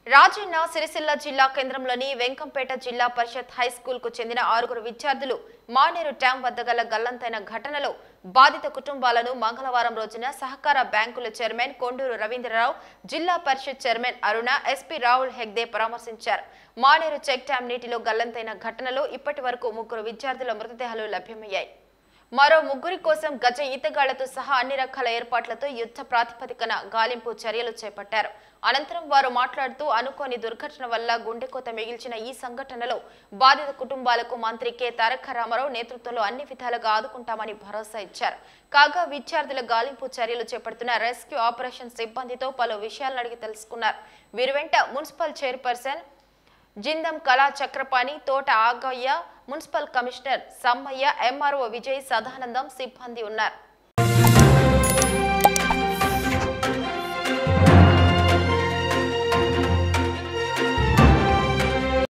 రాజన్న సిరిసిల్ల జిల్లా కేంద్రంలోని వెంకంపేట జిల్లా పరిషత్ హై స్కూల్ కు చెందిన ఆరుగురు విద్యార్థులు మానేరు డ్యాం వద్ద గల గల్లంతైన ఘటనలో బాధిత కుటుంబాలను మంగళవారం రోజున సహకార బ్యాంకుల చైర్మన్ కొండూరు రవీంద్రరావు జిల్లా పరిషత్ చైర్మన్ అరుణ ఎస్పీ రాహుల్ హెగ్దే పరామర్శించారు మానేరు చెక్ డ్యాం నీటిలో గల్లంతైన ఘటనలో ఇప్పటి వరకు ముగ్గురు విద్యార్థుల మృతదేహాలు లభ్యమయ్యాయి మరో ముగ్గురి కోసం గజ ఈతగాళ్లతో సహా అన్ని రకాల ఏర్పాట్లతో యుద్ధ ప్రాతిపదికన గాలింపు చర్యలు చేపట్టారు అనంతరం వారు మాట్లాడుతూ అనుకోని దుర్ఘటన వల్ల గుండెకోత మిగిల్చిన ఈ సంఘటనలో బాధిత కుటుంబాలకు మంత్రి కె తారక రామారావు నేతృత్వంలో అన్ని విధాలుగా ఆదుకుంటామని భరోసా ఇచ్చారు కాగా విద్యార్థుల గాలింపు చర్యలు చేపడుతున్న రెస్క్యూ ఆపరేషన్ సిబ్బందితో పలు విషయాలను అడిగి తెలుసుకున్నారు వీరి వెంట municipal chairperson జిందం Kala Chakrapani Thota Agaiah municipal commissioner Sammaiah M R O Vijay Sadanandam సిబ్బంది ఉన్నారు